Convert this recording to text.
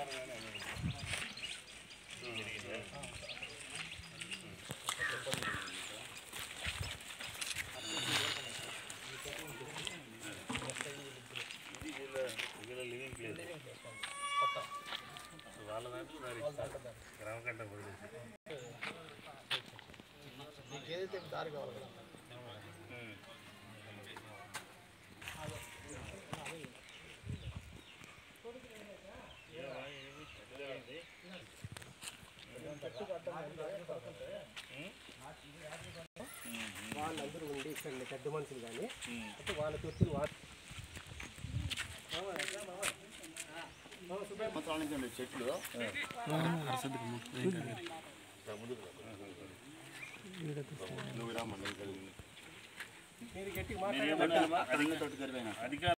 వాళ్ళ దాంట్లో దారి గ్రామకంట వదిలేసి మీకు ఏదైతే దారి కావాలి కదా వాళ్ళందరూ ఉండి ఇక్కడ పెద్ద మనుషులు కానీ అంటే వాళ్ళ తొత్తులు వాళ్ళ సంవత్సరాల నుంచి ఉండే చెట్లు నువ్వు రామ్మా నువ్వు ఇక్కడ ఉంది. మీరు గట్టిగా నేను ఏమంటానమ్మా? అక్కడ ఉన్న తోట జరిపోయినా అధికారులు